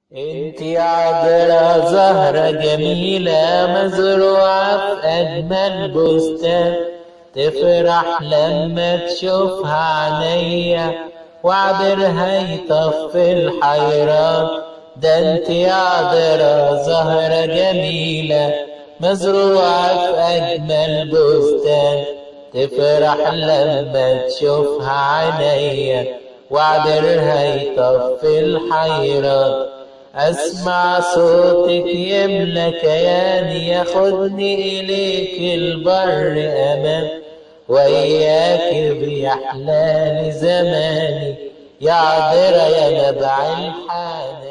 انت عذرة زهرة جميلة مزروعة في أجمل بستان تفرح لما تشوفها عينيا وعبرها يطفي الحيران ده انت عذرة زهرة جميلة مزروعة في أجمل بستان تفرح لما تشوفها عينيا وعبرها يطفي الحيران أسمع صوتك يملى كياني ياخدني إليك البر أمان وإياك بيحلالي زماني يا عذرة يا نبع الحنان